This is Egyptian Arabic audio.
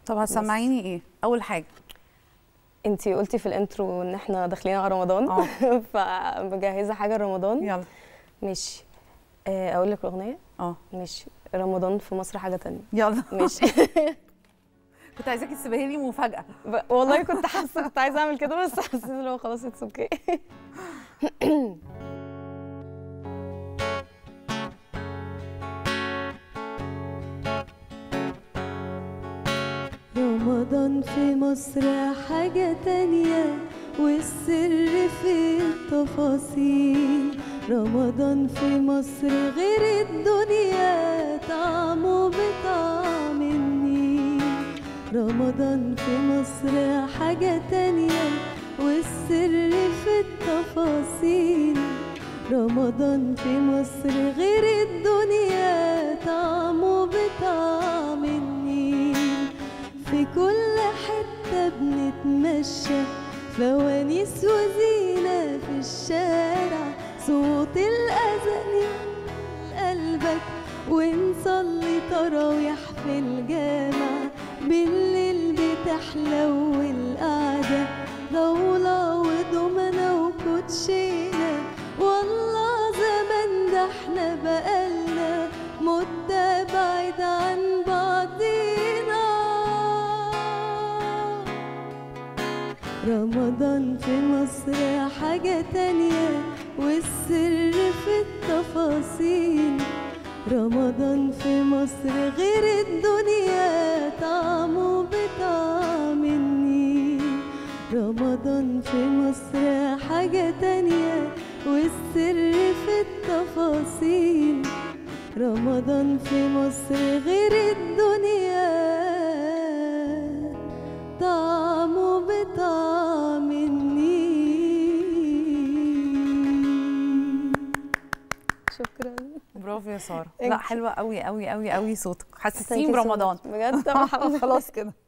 طب هتسمعيني ايه اول حاجه انتي قلتي في الانترو ان احنا داخلين على رمضان اه فمجهزه حاجه لرمضان يلا ماشي آه، اقول لك الاغنيه اه ماشي رمضان في مصر حاجه تانية يلا ماشي كنت عايزاكي تسيبها لي مفاجاه ب- والله كنت حاسه كنت عايزه اعمل كده بس حسيت ان هو خلاص اتس اوكي رمضان في مصر حاجة تانية والسر في التفاصيل رمضان في مصر غير الدنيا طعمه بطعم النيل رمضان في مصر حاجة تانية والسر في التفاصيل رمضان في مصر غير الدنيا طعمه بطعم النيل في كل حتة بنتمشى فوانيس وزينة في الشارع صوت الأذان قلبك ونصلي تراويح في الجامع بالليل بتحلو القعدة ضولة ودومنة وكوتشينة والله زمان ده احنا بقالنا مدة بعيد عن بعضينا رمضان في مصر حاجة تانية والسر في التفاصيل رمضان في مصر غير الدنيا طعمه بطعم النيل رمضان في مصر حاجة تانية والسر في التفاصيل رمضان في مصر غير الدنيا طعمه بطعم النيل شكرا برافو يا ساره Thank لا you. حلوه قوي قوي قوي قوي صوتك Thank حسستيني you so برمضان much. بجد طبعا خلاص كده